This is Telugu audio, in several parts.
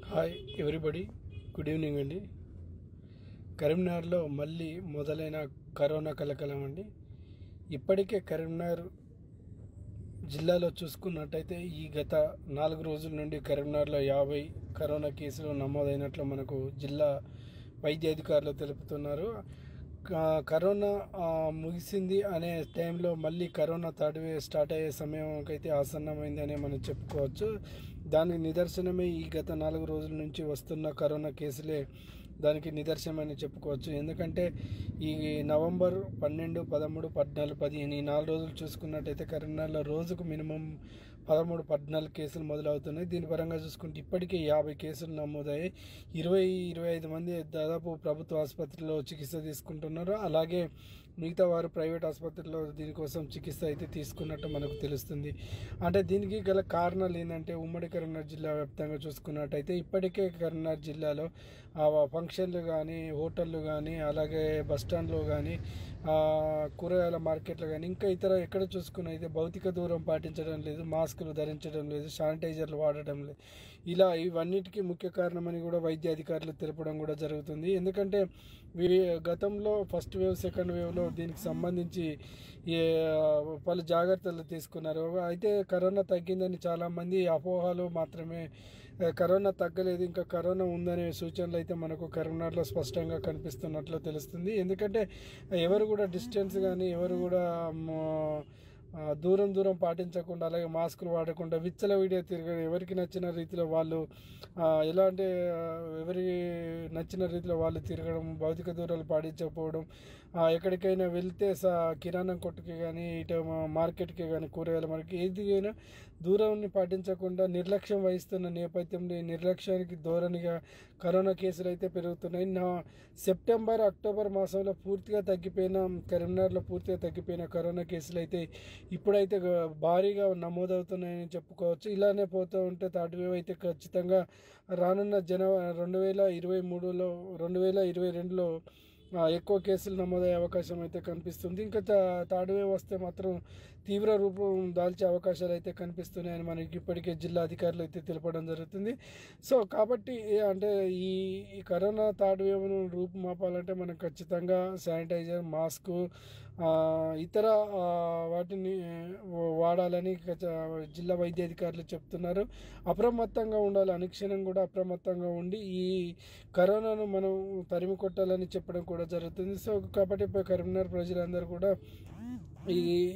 హాయ్ ఎవ్రీబడి గుడ్ ఈవినింగ్ అండి కరీంనగర్లో మళ్ళీ మొదలైన కరోనా కలకలం అండి ఇప్పటికే కరీంనగర్ జిల్లాలో చూసుకున్నట్టయితే ఈ గత నాలుగు రోజుల నుండి కరీంనగర్లో యాభై కరోనా కేసులు నమోదైనట్లు మనకు జిల్లా వైద్య అధికారులు తెలుపుతున్నారు క- కరోనా ఆ, ముగిసింది అనే టైంలో మళ్ళీ కరోనా థర్డ్ వేవ్ స్టార్ట్ అయ్యే సమయంకైతే ఆసన్నమైందని మనం చెప్పుకోవచ్చు దానికి నిదర్శనమే ఈ గత నాలుగు రోజుల నుంచి వస్తున్న కరోనా కేసులే దానికి నిదర్శనమని చెప్పుకోవచ్చు ఎందుకంటే ఈ నవంబర్ పన్నెండు పదమూడు పద్నాలుగు పదిహేను ఈ నాలుగు రోజులు చూసుకున్నట్టయితే కరీంనగర్లో రోజుకు మినిమం పదమూడు పద్నాలుగు కేసులు మొదలవుతున్నాయి దీని పరంగా చూసుకుంటే ఇప్పటికే యాభై కేసులు నమోదయ్యాయి ఇరవై ఇరవై ఐదు మంది దాదాపు ప్రభుత్వ ఆసుపత్రిలో చికిత్స తీసుకుంటున్నారు అలాగే మిగతా వారు ప్రైవేట్ ఆసుపత్రిలో దీనికోసం చికిత్స అయితే తీసుకున్నట్టు మనకు తెలుస్తుంది అంటే దీనికి గల కారణాలు ఏంటంటే ఉమ్మడి కరీంనగర్ జిల్లా వ్యాప్తంగా చూసుకున్నట్టయితే ఇప్పటికే కరీంనగర్ జిల్లాలో ఆ ఫంక్షన్లు కానీ హోటళ్ళు కానీ అలాగే బస్ స్టాండ్లో కానీ ఆ, కూరగాయల మార్కెట్లు కానీ ఇంకా ఇతర ఎక్కడ చూసుకున్న అయితే భౌతిక దూరం పాటించడం లేదు మాస్కులు ధరించడం లేదు శానిటైజర్లు వాడటం లేదు ఇలా ఇవన్నిటికీ ముఖ్య కారణమని కూడా వైద్య అధికారులు తెలపడం కూడా జరుగుతుంది ఎందుకంటే వీ- గతంలో ఫస్ట్ వేవ్ సెకండ్ వేవ్లో దీనికి సంబంధించి ఏ, పలు జాగ్రత్తలు తీసుకున్నారు అయితే కరోనా తగ్గిందని చాలామంది అపోహలు మాత్రమే ఆ, కరోనా తగ్గలేదు ఇంకా కరోనా ఉందనే సూచనలు అయితే మనకు కరీంనగర్లో స్పష్టంగా కనిపిస్తున్నట్లు తెలుస్తుంది ఎందుకంటే ఎవరు కూడా డిస్టెన్స్ కానీ ఎవరు కూడా మ, ఆ, దూరం దూరం పాటించకుండా అలాగే మాస్కులు వాడకుండా విచ్చల వీడియో తిరగడం ఎవరికి నచ్చిన రీతిలో వాళ్ళు ఆ, ఎలా అంటే ఆ, ఎవరికి నచ్చిన రీతిలో వాళ్ళు తిరగడం భౌతిక దూరాలు పాటించకపోవడం ఆ, ఎక్కడికైనా వెళ్తే సా కిరాణం కొట్టుకి కానీ ఇటు మా- మార్కెట్కి కానీ కూరగాయల మార్కెట్ ఏదికైనా దూరాన్ని పాటించకుండా నిర్లక్ష్యం వహిస్తున్న నేపథ్యంలో ఈ నిర్లక్ష్యానికి ధోరణిగా కరోనా కేసులు అయితే పెరుగుతున్నాయి నా సెప్టెంబర్ అక్టోబర్ మాసంలో పూర్తిగా తగ్గిపోయిన కరీంనగర్లో పూర్తిగా తగ్గిపోయిన కరోనా కేసులు అయితే ఇప్పుడైతే గ- భారీగా నమోదవుతున్నాయని చెప్పుకోవచ్చు ఇలానే పోతూ ఉంటే థర్డ్ వేవ్ అయితే ఖచ్చితంగా రానున్న జనవరి రెండు వేల ఇరవై మూడులో రెండు వేల ఇరవై రెండులో ఆ, ఎక్కువ కేసులు నమోదయ్యే అవకాశం అయితే కనిపిస్తుంది ఇంకా తా- థర్డ్ వేవ్ వస్తే మాత్రం తీవ్ర రూపం దాల్చే అవకాశాలు అయితే కనిపిస్తున్నాయని మనకి ఇప్పటికే జిల్లా అధికారులు అయితే తెలపడం జరుగుతుంది సో కాబట్టి ఏ- అంటే ఈ ఈ కరోనా థర్డ్ వేవ్ను రూపుమాపాలంటే మనం ఖచ్చితంగా శానిటైజర్ మాస్క్ ఆ, ఇతర ఆ, వాటిని వాడాలని ఖచ్చ- జిల్లా వైద్య అధికారులు చెప్తున్నారు అప్రమత్తంగా ఉండాలి అనుక్షణం కూడా అప్రమత్తంగా ఉండి ఈ కరోనాను మనం తరిమి కొట్టాలని చెప్పడం కూడా జరుగుతుంది సో కాబట్టి ఇప్పుడు కరీంనగర్ ప్రజలందరూ కూడా ఈ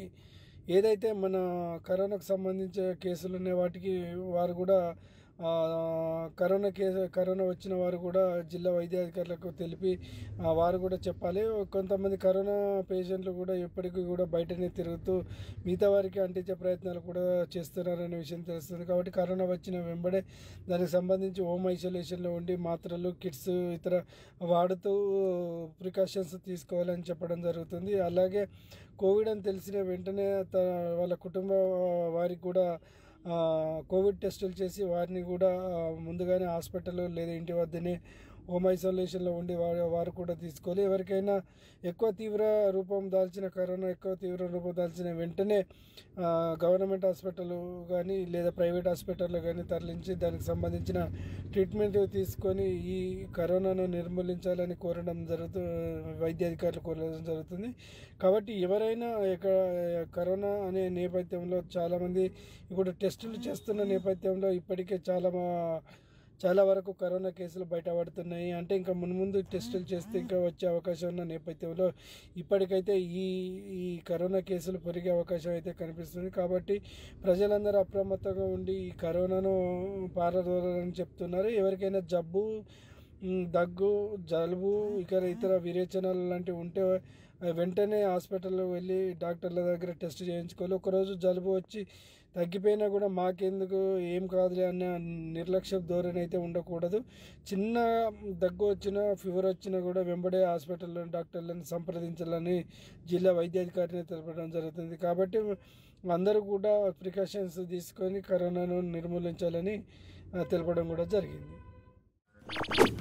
ఏదైతే మన కరోనాకు సంబంధించిన కేసులు ఉన్నాయి వాటికి వారు కూడా ఆ, కరోనా కేసు కరోనా వచ్చిన వారు కూడా జిల్లా వైద్యాధికారులకు తెలిపి ఆ, వారు కూడా చెప్పాలి కొంతమంది కరోనా పేషెంట్లు కూడా ఎప్పటికీ కూడా బయటనే తిరుగుతూ మిగతా వారికి అంటించే ప్రయత్నాలు కూడా చేస్తున్నారనే విషయం తెలుస్తుంది కాబట్టి కరోనా వచ్చిన వెంబడే దానికి సంబంధించి హోమ్ ఐసోలేషన్లో ఉండి మాత్రలు కిట్స్ ఇతర వాడుతూ ప్రికాషన్స్ తీసుకోవాలని చెప్పడం జరుగుతుంది అలాగే కోవిడ్ అని తెలిసిన వెంటనే త- వాళ్ళ కుటుంబ వారికి కూడా ఆ, కోవిడ్ టెస్టులు చేసి వారిని కూడా ఆ, ముందుగానే హాస్పిటల్ లేదా ఇంటి వద్దనే హోమ్ ఐసోలేషన్లో ఉండి వారు వారు కూడా తీసుకోవాలి ఎవరికైనా ఎక్కువ తీవ్ర రూపం దాల్చిన కరోనా ఎక్కువ తీవ్ర రూపం దాల్చిన వెంటనే ఆ, గవర్నమెంట్ హాస్పిటల్ కానీ లేదా ప్రైవేట్ హాస్పిటల్లో కానీ తరలించి దానికి సంబంధించిన ట్రీట్మెంట్ తీసుకొని ఈ కరోనాను నిర్మూలించాలని కోరడం జరుగుతూ వైద్య అధికారులు కోరడం జరుగుతుంది కాబట్టి ఎవరైనా ఇక కరోనా అనే నేపథ్యంలో చాలామంది ఇప్పుడు టెస్టులు చేస్తున్న నేపథ్యంలో ఇప్పటికే చాలా మా- చాలా వరకు కరోనా కేసులు బయటపడుతున్నాయి అంటే ఇంకా మున్ముందు టెస్టులు చేస్తే ఇంకా వచ్చే అవకాశం ఉన్న నేపథ్యంలో ఇప్పటికైతే ఈ ఈ కరోనా కేసులు పెరిగే అవకాశం అయితే కనిపిస్తుంది కాబట్టి ప్రజలందరూ అప్రమత్తంగా ఉండి ఈ కరోనాను పారదోలాలని చెప్తున్నారు ఎవరికైనా జబ్బు మ్, దగ్గు జలుబు ఇక ఇతర విరేచనాలు లాంటివి ఉంటే ఆ, వెంటనే హాస్పిటల్లో వెళ్ళి డాక్టర్ల దగ్గర టెస్ట్ చేయించుకోవాలి ఒకరోజు జలుబు వచ్చి తగ్గిపోయినా కూడా మాకెందుకు ఏం కాదులే అన్న నిర్లక్ష్య ధోరణి అయితే ఉండకూడదు చిన్న దగ్గు వచ్చినా ఫీవర్ వచ్చినా కూడా వెంబడే హాస్పిటల్లో డాక్టర్లను సంప్రదించాలని జిల్లా వైద్యాధికారిని తెలపడం జరుగుతుంది కాబట్టి అందరూ కూడా ప్రికాషన్స్ తీసుకొని కరోనాను నిర్మూలించాలని ఆ, తెలపడం కూడా జరిగింది